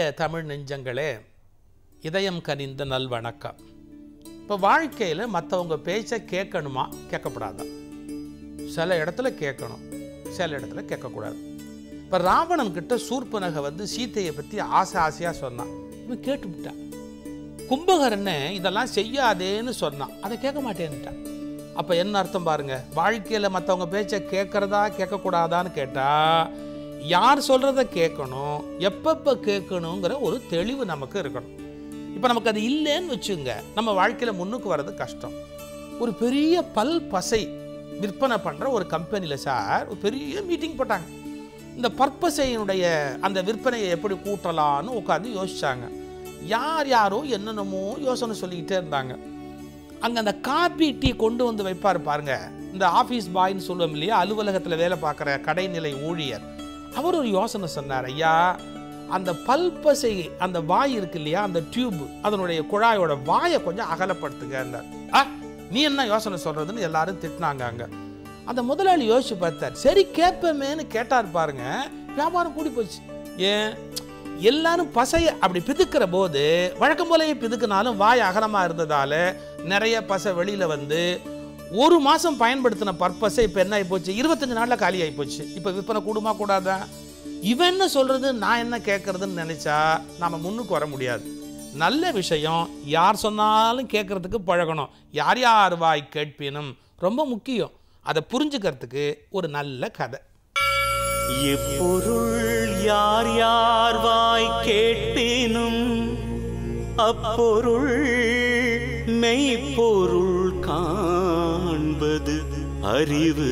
தமிழ் நெஞ்சங்களே இதயம் கனிந்த நல்வணக்கம் இப்போ வாழ்க்கையில் மற்றவங்க பேச்சை கேட்கணுமா கேட்கக்கூடாதா சில இடத்துல கேட்கணும் சில இடத்துல கேட்கக்கூடாது இப்போ ராவணன் கிட்ட சூர்பனகை வந்து சீத்தையை பற்றி ஆசை ஆசையாக சொன்னான் இவன் கேட்டுவிட்டான் கும்பகரனை இதெல்லாம் செய்யாதேன்னு சொன்னான் அதை கேட்க மாட்டேன்ட்டான் அப்போ என்ன அர்த்தம் பாருங்க வாழ்க்கையில் மற்றவங்க பேச்சை கேட்குறதா கேட்கக்கூடாதான்னு கேட்டால் யார் சொல்கிறத கேட்கணும் எப்பப்போ கேட்கணுங்கிற ஒரு தெளிவு நமக்கு இருக்கணும் இப்போ நமக்கு அது இல்லைன்னு வச்சுங்க நம்ம வாழ்க்கையில் முன்னுக்கு வர்றது கஷ்டம் ஒரு பெரிய பல் பசை விற்பனை பண்ணுற ஒரு கம்பெனியில் சார் ஒரு பெரிய மீட்டிங் போட்டாங்க இந்த பற்பசையினுடைய அந்த விற்பனையை எப்படி கூட்டலான்னு உட்காந்து யோசிச்சாங்க யார் யாரோ என்னென்னமோ யோசனை சொல்லிக்கிட்டே இருந்தாங்க அங்கே அந்த காப்பி டீ கொண்டு வந்து வைப்பார் பாருங்க இந்த ஆஃபீஸ் பாய்ன்னு சொல்லுவோம் இல்லையா அலுவலகத்தில் வேலை பார்க்குற கடைநிலை ஊழியர் அவர் ஒரு யோசனை சொன்னார் ஐயா அந்த பல்பசை அந்த வாய் இருக்கு இல்லையா அந்த டியூப் அதனுடைய குழாயோட வாயை கொஞ்சம் அகலப்படுத்துங்க ஆ நீ என்ன யோசனை சொல்றதுன்னு எல்லாரும் திட்டினாங்க அங்க அந்த முதலாளி யோசிச்சு பார்த்தார் சரி கேட்பமேன்னு கேட்டார் பாருங்க வியாபாரம் கூடி போச்சு ஏன் எல்லாரும் பசைய அப்படி பிதுக்கிற போது வழக்கம் போலயே பிதுக்கினாலும் வாய் அகலமா இருந்ததால நிறைய பசை வெளியில வந்து ஒரு மாசம் பயன்படுத்தின பர்பஸை இப்போ என்ன ஆகி போச்சு இருபத்தஞ்சு நாள்ல காலி ஆகி போச்சு இப்போ விற்பனை கூடுமா கூடாதா இவன் என்ன சொல்றது நான் என்ன கேட்கறதுன்னு நினைச்சா நாம முன்னுக்கு வர முடியாது நல்ல விஷயம் யார் சொன்னாலும் கேட்கறதுக்கு பழகணும் யார் யார் வாய் கேட்பினும் ரொம்ப முக்கியம் அதை புரிஞ்சுக்கிறதுக்கு ஒரு நல்ல கதை எப்பொருள் யார் யார் வாய் கேட்பினும் அப்பொருள் மெய்ப்பொருள் காண்பது அறிவு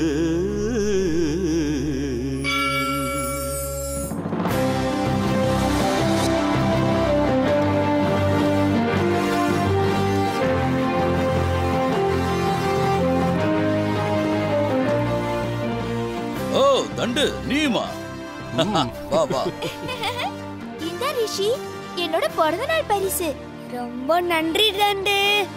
ஓ தண்டு நீயுமா வா வா இந்த ரிஷி என்னோட பிறந்த நாள் பரிசு ரொம்ப நன்றி தண்டு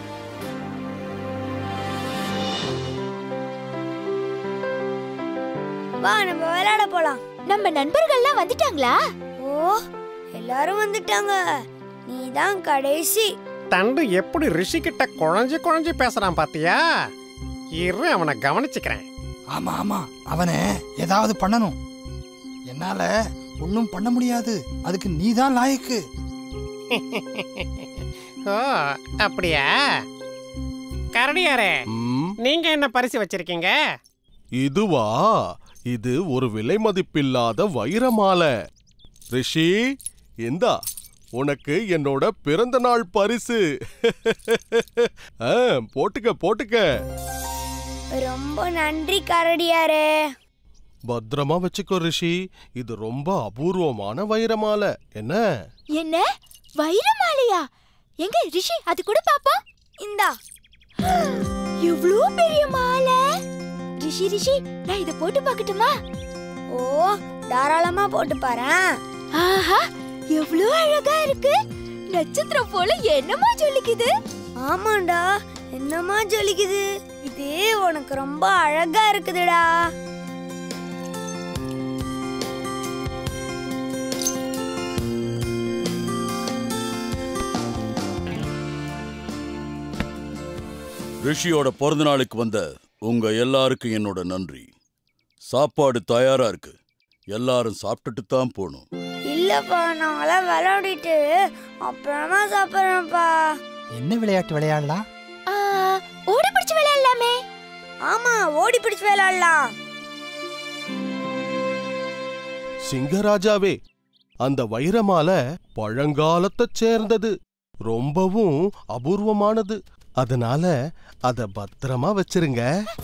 வா நம்ம விளையாட போலாம் நம்ம நண்பர்கள்லாம் வந்துட்டாங்களா ஓ எல்லாரும் வந்துட்டாங்க நீ தான் கடைசி தண்டு எப்படி ரிஷி கிட்ட குழஞ்சு குழஞ்சு பேசுறான் பாத்தியா இரு அவனை கவனிச்சுக்கிறேன் ஆமா ஆமா அவனை ஏதாவது பண்ணணும் என்னால ஒன்றும் பண்ண முடியாது அதுக்கு நீதான் லாயக்கு ஓ அப்படியா கரடியாரே ம், நீங்க என்ன பரிசு வச்சிருக்கீங்க இதுவா இது ஒரு விலை மதிப்பில்லாத வைரமாலை ரிஷி இந்தா உனக்கு என்னோட பிறந்த நாள் பரிசு ஆ, போட்டுக்க போட்டுக்க ரொம்ப நன்றி கரடியாரே பத்திரமா வச்சுக்கோ ரிஷி இது ரொம்ப அபூர்வமான வைரமாலை என்ன என்ன வைரமாலையா எங்க ரிஷி அது கூட பாப்போம் இந்தா எவ்வளவு பெரிய மாலை ரிஷி ரிஷி நான் இத போட்டு பார்க்கட்டுமா ஓ தாராளமா போட்டு பாறேன் ஆஹா எவ்வளவு அழகா இருக்கு நட்சத்திரம் போல என்னமா ஜொலிக்குது ஆமாண்டா என்னமா ஜொலிக்குது இது உனக்கு ரொம்ப அழகா இருக்குதுடா ரிஷியோட பிறந்த நாளுக்கு வந்த உங்க எல்லாருக்கும் என்னோட நன்றி சாப்பாடு தயாரா இருக்கு எல்லாரும் சாப்பிட்டுட்டு தான் போகணும் இல்லப்பா நாங்களாம் விளையாடிட்டு அப்புறமா சாப்பிட்றோம்ப்பா என்ன விளையாட்டு விளையாடலாம் ஓடி பிடிச்சு விளையாடலாமே ஆமா ஓடி பிடிச்சு விளையாடலாம் சிங்கராஜாவே அந்த வைரமாலை பழங்காலத்தைச் சேர்ந்தது ரொம்பவும் அபூர்வமானது அதனால அத பத்திரமா வச்சிருங்க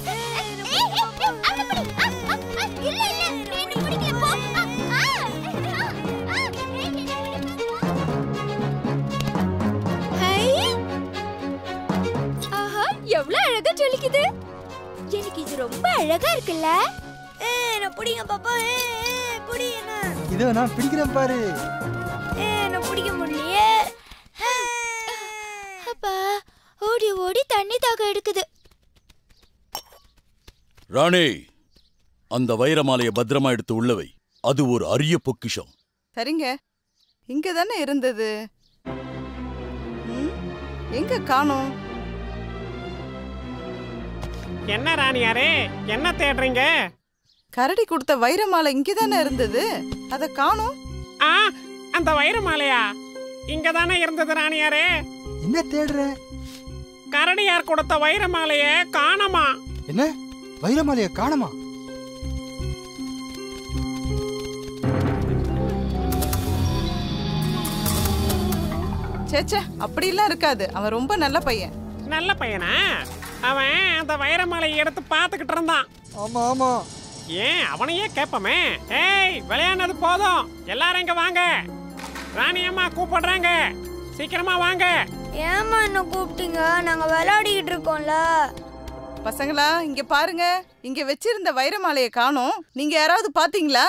ஆஹா எவ்வளவு அழகா ஜொலிக்குது எனக்கு இது ரொம்ப அழகா இருக்குல்ல ஏ நான் புடிங்க பாப்பா ஏ ஏ புடி என்ன இதோ நான் பிடிக்கிறேன் பாரு ஏ நான் பிடிக்க முடியலையே அப்பா ஓடி ஓடி தண்ணி தாக எடுக்குது ராணி அந்த வைரமாலையை பத்திரமா எடுத்து உள்ளவை அது ஒரு அரிய பொக்கிஷம் சரிங்க இங்க தானே இருந்தது ம், எங்க காணோம் என்ன ராணியாரே என்ன தேடுறீங்க கரடி கொடுத்த வைர மாலை இங்க தானே இருந்தது அத காணோம் ஆ அந்த வைர மாலையா இங்க தானே இருந்தது ராணியாரே என்ன தேடுற கரடியார் கொடுத்த வைர மாலைய காணமா என்ன வைரமாலைய காணமா சேச்சே அப்படிலாம் இருக்காது அவன் ரொம்ப நல்ல பையன் நல்ல பையனா அவன் அந்த வைர மாலையை எடுத்து பார்த்துக்கிட்டு இருந்தான் ஆமா ஆமா ஏன் அவனையே கேட்போமே ஏய் விளையாடுனது போதும் எல்லாரும் இங்க வாங்க ராணி அம்மா கூப்பிடுறாங்க சீக்கிரமா வாங்க ஏமா என்ன கூப்பிட்டீங்க நாங்க விளையாடிக்கிட்டு இருக்கோம்ல பசங்களா இங்க பாருங்க இங்க வச்சிருந்த வைர மாலையை காணோம் நீங்க யாராவது பாத்தீங்களா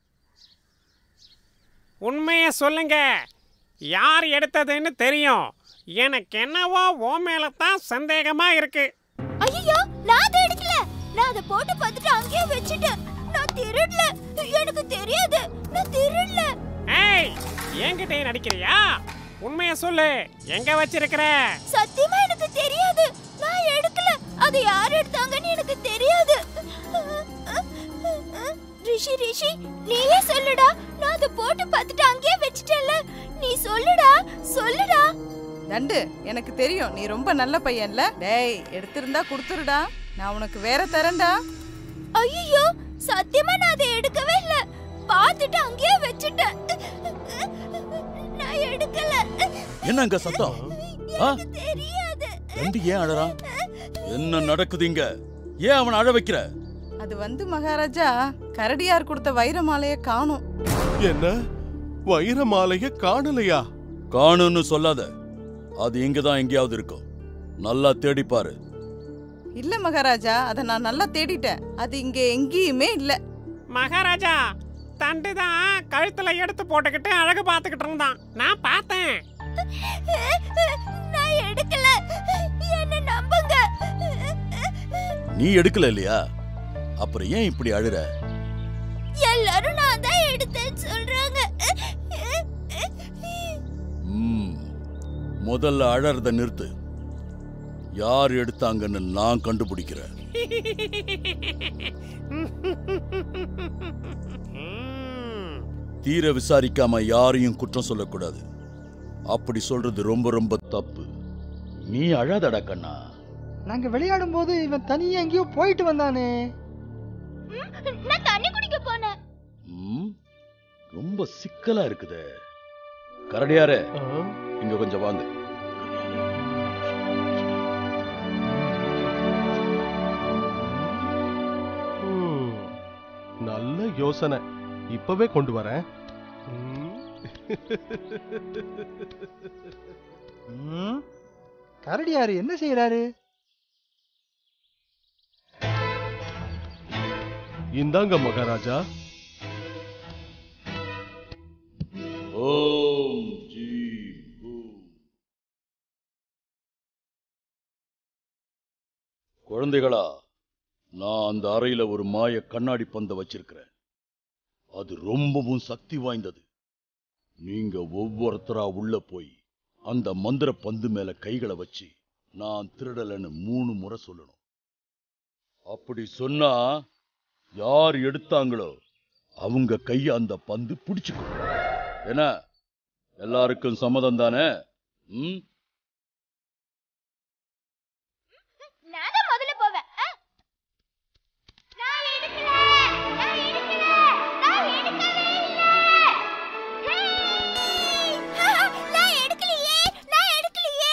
உண்மைய சொல்லுங்க யார் எடுத்ததுன்னு தெரியும் எனக்கு என்னவோ ஓ மேல தான் சந்தேகமா இருக்கு ஐயோ நான் அதை எடுக்கல நான் அதை போட்டு பார்த்துட்டு அங்கேயே வச்சுட்டேன் நான் திருடல எனக்கு தெரியாது நான் திருடல ஏய் என்கிட்ட நடிக்கிறியா உண்மைய சொல்லு எங்க வச்சிருக்கிற சத்தியமா எனக்கு தெரியாது நான் எடுக்கல அது யார் எடுத்தாங்கன்னு எனக்கு தெரியாது ரிஷி ரிஷி நீயே சொல்லுடா நான் அதை போட்டு பார்த்துட்டு அங்கேயே வச்சுட்டேன்ல நீ சொல்லுடா சொல்லுடா தண்டு எனக்கு தெரியும் நீ ரொம்ப நல்ல பையன்ல டேய் எடுத்திருந்தா கொடுத்துருடா நான் உனக்கு வேற தரேன்டா ஐயோ சத்தியமா நான் அதை எடுக்கவே இல்ல பார்த்துட்டு அங்கேயே வச்சுட்டேன் நான் எடுக்கல என்ன அங்க சத்தம் ஆ? எனக்கு தெரியாது ரெண்டு ஏன் அழறான் என்ன நடக்குது இங்க ஏன் அவனை அழ வைக்கிற அது வந்து மகாராஜா கரடியார் கொடுத்த வைர மாலையை காணோம் என்ன வைர மாலைய காணலையா காணுன்னு சொல்லாத அது இங்கதான் எங்கேயாவது இருக்கும் நல்லா தேடி பாரு இல்ல மகாராஜா அதை நான் நல்லா தேடிட்டேன் அது இங்க எங்கேயுமே இல்ல மகாராஜா தண்டு தான் கழுத்துல எடுத்து போட்டுக்கிட்டு அழகு பார்த்துக்கிட்டு இருந்தான் நான் பார்த்தேன் நான் எடுக்கல என்ன நம்புங்க நீ எடுக்கல இல்லையா அப்புறம் ஏன் இப்படி அழுற எல்லாரும் நான் தான் எடுத்தேன்னு சொல்றாங்க ம், முதல்ல அழறத நிறுத்து யார் எடுத்தாங்கன்னு நான் கண்டுபிடிக்கிறேன் ம், தீர விசாரிக்காம யாரையும் குற்றம் சொல்லக்கூடாது அப்படி சொல்றது ரொம்ப ரொம்ப தப்பு நீ அழாதடா கண்ணா நாங்க விளையாடும் போது இவன் தனியா எங்கேயோ போயிட்டு வந்தானே நான் தண்ணி குடிக்க போனேன் ம், ரொம்ப சிக்கலா இருக்குதே கரடியாரே இங்க கொஞ்சம் வாங்க ம், நல்ல யோசனை இப்பவே கொண்டு வரேன் ம். ம், கரடியாரு என்ன செய்யறாரு இந்தாங்க மகாராஜா ஓம் ஜீம் பூம். குழந்தைகளா நான் அந்த அறையில ஒரு மாய கண்ணாடி பந்த வச்சிருக்கிறேன் அது ரொம்பவும் சக்தி வாய்ந்தது நீங்க ஒவ்வொருத்தரா உள்ள போய் அந்த மந்திர பந்து மேல கைகளை வச்சு நான் திருடலைன்னு மூணு முறை சொல்லணும் அப்படி சொன்னா யார் எடுத்தாங்களோ அவங்க கைய அந்த பந்து பிடிச்சுக்கும் என்ன எல்லாருக்கும் சம்மதம் தானே ம் நான் தான் முதல்ல போவேன் ஆ? நான் எடுக்கல நான் எடுக்கல நான் எடுக்கவே இல்ல ஹேய்! நான் எடுக்கலையே நான் எடுக்கலையே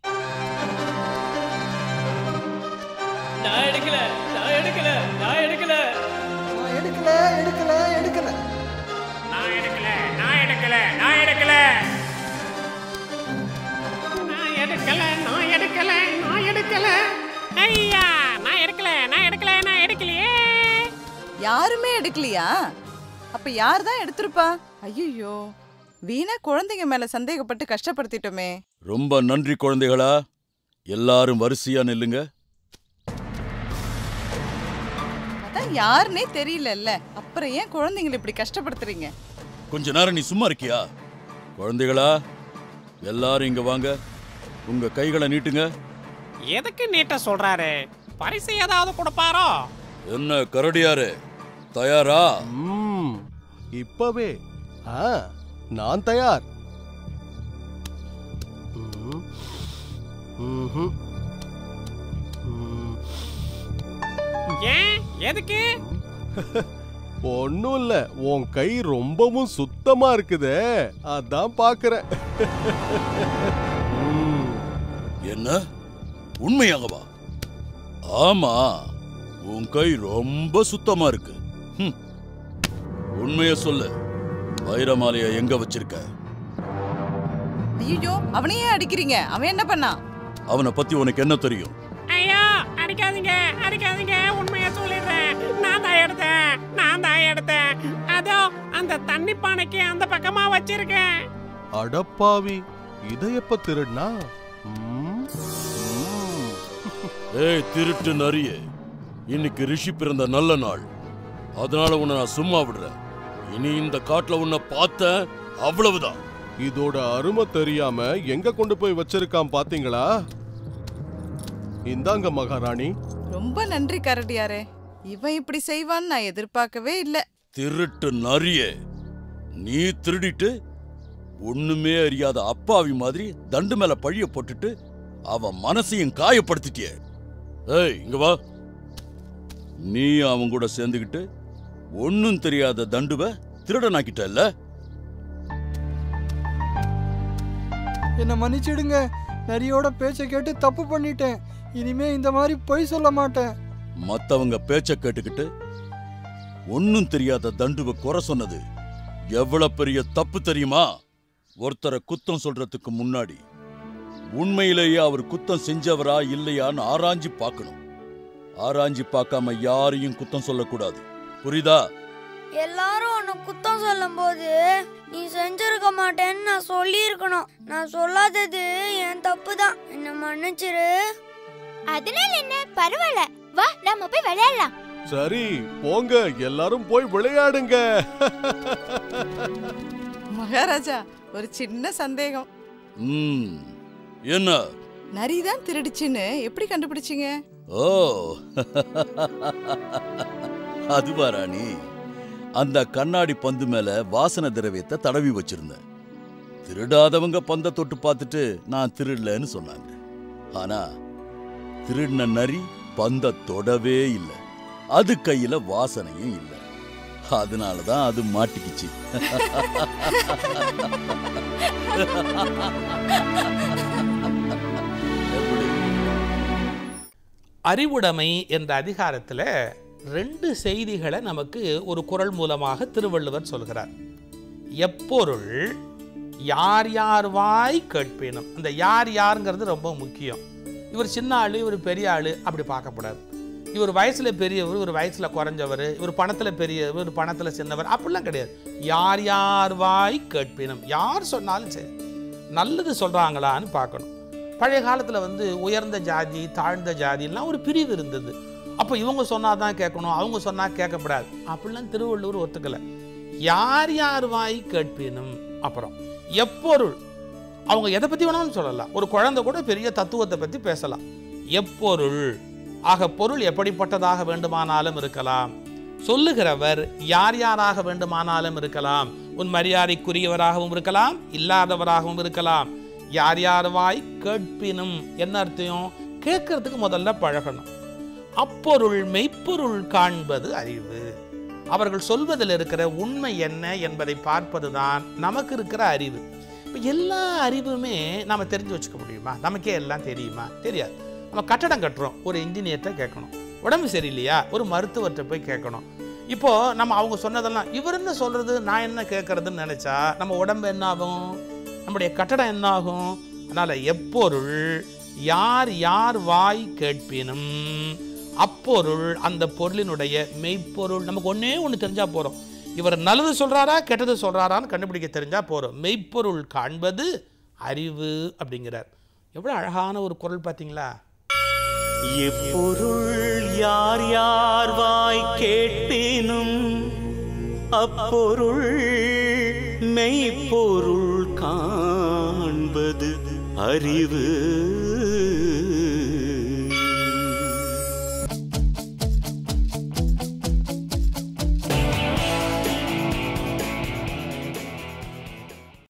நான் எடுக்கல நான் எடுக்கல நான் எடுக்கல நான் எடுக்கல எடுக்கல எடுக்கல நான் எடுக்கல நான் எடுக்கல நான் எடுக்கல நான் எடுக்கல நான் எடுக்கல நான் எடுக்கல ஐயா நான் எடுக்கல நான் எடுக்கல நான் எடுக்கலையே யாருமே எடுக்கலையா அப்ப யார் தான் எடுத்திருப்பா ஐயோ வீணா குழந்தைங்க மேல சந்தேகப்பட்டு கஷ்டப்படுத்திட்டோமே ரொம்ப நன்றி குழந்தைகளா எல்லாரும் வரிசையா நில்லுங்க அதான் யாருன்னே தெரியலல்ல அப்புறம் ஏன் குழந்தைங்களை இப்படி கஷ்டப்படுத்துறீங்க கொஞ்ச நேரம் நீ சும்மா இருக்கியா குழந்தைகளா எல்லாரும் இங்க வாங்க உங்க கைகளை நீட்டுங்க எதுக்கு நீட்ட சொல்றாரு பரிசு ஏதாவது கொடுப்பாரோ என்ன கரடியாரு தயாரா ம், இப்பவே ஆ நான் தயார் ம், ம்ஹும். ம், ஏன் எதுக்கு ஒண்ணும் இல்ல உன் கை ரொம்பவும் சுத்தமா இருக்குதே அதான் பாக்குறேன் ம், என்ன உண்மையாகவா ஆமா உன் கை ரொம்ப சுத்தமா இருக்கு ஹம். உண்மைய சொல்லு வைரமாலைய எங்க வச்சிருக்க ஐயோ அவனையே அடிக்கிறீங்க அவன் என்ன பண்ணான் அவனை பத்தி உனக்கு என்ன தெரியும் ஐயோ அடிக்காதீங்க அடிக்காதீங்க உண்மையை சொல்லிடுறேன் நான் தான் எடுத்தேன் நான் தான் எடுத்தேன் அதோ அந்த தண்ணி பானைக்கு அந்த பக்கமா வச்சிருக்கேன் அடப்பாவி இதை எப்ப திருடுனா ம், ம். ஏய் திருட்டு நரியே இன்னைக்கு ரிஷி பிறந்த நல்ல நாள் அதனால உன்னை நான் சும்மா விடுறேன் இனி இந்த காட்டுல உன்னை பார்த்தேன் அவ்வளவுதான் இதோட அருமை தெரியாம எங்க கொண்டு போய் வச்சிருக்கான் பாத்தீங்களா இந்தாங்க மகாராணி ரொம்ப நன்றி கரடியாரே இவன் இப்படி செய்வான்னு நான் எதிர்பார்க்கவே இல்ல திருட்டு நரியே நீ திருடிட்டு ஒண்ணுமே அறியாத அப்பாவி மாதிரி தண்டு மேல பழிய போட்டுட்டு அவன் மனசையும் காயப்படுத்திட்டியே ஏய் இங்க வா நீ அவன் கூட சேர்ந்துக்கிட்டு ஒண்ணும் தெரியாத தண்டுவ திருடனாக்கிட்டல்ல என்னை மன்னிச்சிடுங்க நரியோட பேச்சை கேட்டு தப்பு பண்ணிட்டேன் இனிமே இந்த மாதிரி பொய் சொல்ல மாட்டேன் மத்தவங்க பேச்ச கேட்டுக்கிட்டு ஒண்ணும் தெரியாத தண்டுவ குறை சொன்னது எவ்வளவு பெரிய தப்பு தெரியுமா ஒருத்தரை குத்தம் சொல்றதுக்கு முன்னாடி உண்மையிலேயே அவர் குத்தம் செஞ்சவரா இல்லையான்னு ஆராய்ஞ்சு பார்க்கணும் ஆராய்ஞ்சு பார்க்காம யாரையும் குத்தம் சொல்லக்கூடாது புரியுதா எல்லாரும் உன்னை குத்தம் சொல்லும்போது நீ செஞ்சிருக்க மாட்டேன்னு நான் சொல்லியிருக்கணும் நான் சொல்லாதது என் தப்பு தான் என்ன மன்னிச்சிரு அதனால என்ன பரவாயில்ல வா நாம போய் விளையாடலாம் சரி போங்க எல்லாரும் போய் விளையாடுங்க மகாராஜா ஒரு சின்ன சந்தேகம் ம் என்ன நரிதான் திருடிச்சுன்னு எப்படி கண்டுபிடிச்சீங்க ஓ அதுவா ராணி அந்த கண்ணாடி பந்து மேல வாசன திரவியத்தை தடவி வச்சிருந்தேன் திருடாதவங்க பந்த தொட்டு பார்த்துட்டு நான் திருடலன்னு சொன்னாங்க ஆனா திருடின நரி பந்த தொடவே இல்லை அது கையில வாசனையும் இல்லை அதனாலதான் அது மாட்டிக்கிச்சு எப்படி அறிவுடைமை என்ற அதிகாரத்தில் ரெண்டு செய்திகளை நமக்கு ஒரு குரல் மூலமாக திருவள்ளுவர் சொல்கிறார் எப்பொருள் யார் யார் வாய் கேட்பினும் அந்த யார் யாருங்கிறது ரொம்ப முக்கியம் இவர் சின்ன ஆள் இவர் பெரிய ஆள் அப்படி பார்க்கக்கூடாது இவர் வயசில் பெரியவர் இவர் வயசில் குறைஞ்சவர் இவர் பணத்தில் பெரியவர் இவர் பணத்தில் சின்னவர் அப்படிலாம் கிடையாது யார் யார் வாய் கேட்பினும் யார் சொன்னாலும் சரி நல்லது சொல்கிறாங்களான்னு பார்க்கணும் பழைய காலத்தில் வந்து உயர்ந்த ஜாதி தாழ்ந்த ஜாதிலாம் ஒரு பிரிவு இருந்தது அப்போ இவங்க சொன்னால் தான் கேட்கணும் அவங்க சொன்னால் கேட்கப்படாது அப்படிலாம் திருவள்ளுவர் ஒத்துக்கலை யார் யார் வாய் கேட்பினும் அப்புறம் எப்பொருள் அவங்க எதை பற்றி வேணாலும் சொல்லலாம் ஒரு குழந்தை கூட பெரிய தத்துவத்தை பற்றி பேசலாம் எப்பொருள் ஆக பொருள் எப்படிப்பட்டதாக வேண்டுமானாலும் இருக்கலாம் சொல்லுகிறவர் யார் யாராக வேண்டுமானாலும் இருக்கலாம் உன் மரியாதைக்குரியவராகவும் இருக்கலாம் இல்லாதவராகவும் இருக்கலாம் யார் யார் வாய் கேட்பினும் என்ன அர்த்தம் கேட்கறதுக்கு முதல்ல பழகணும் அப்பொருள் மெய்ப்பொருள் காண்பது அறிவு அவர்கள் சொல்வதில் இருக்கிற உண்மை என்ன என்பதை பார்ப்பதுதான் நமக்கு இருக்கிற அறிவு இப்போ எல்லா அறிவுமே நம்ம தெரிஞ்சு வச்சுக்க முடியுமா நமக்கே எல்லாம் தெரியுமா தெரியாது நம்ம கட்டடம் கட்டுறோம் ஒரு இன்ஜினியர்கிட்ட கேட்கணும் உடம்பு சரியில்லையா ஒரு மருத்துவர்கிட்ட போய் கேட்கணும் இப்போ நம்ம அவங்க சொன்னதெல்லாம் இவர் என்ன சொல்றது நான் என்ன கேட்கறதுன்னு நினைச்சா நம்ம உடம்பு என்ன ஆகும் நம்முடைய கட்டடம் என்ன ஆகும் அதனால எப்பொருள் யார் யார் வாய் கேட்பினும் அப்பொருள் அந்த பொருளினுடைய மெய்ப்பொருள் நமக்கு ஒண்ணே ஒன்று தெரிஞ்சா போறோம் இவர் நல்லது சொல்றாரா கெட்டது சொல்றாரான்னு கண்டுபிடிக்க தெரிஞ்சா போறோம் மெய்ப்பொருள் காண்பது அறிவு அப்படிங்கிறார் எவ்வளவு அழகான ஒரு குரல் பார்த்தீங்களா எப்பொருள் யார் யார் வாய் கேட்பினும் அப்பொருள் மெய்ப்பொருள் காண்பது அறிவு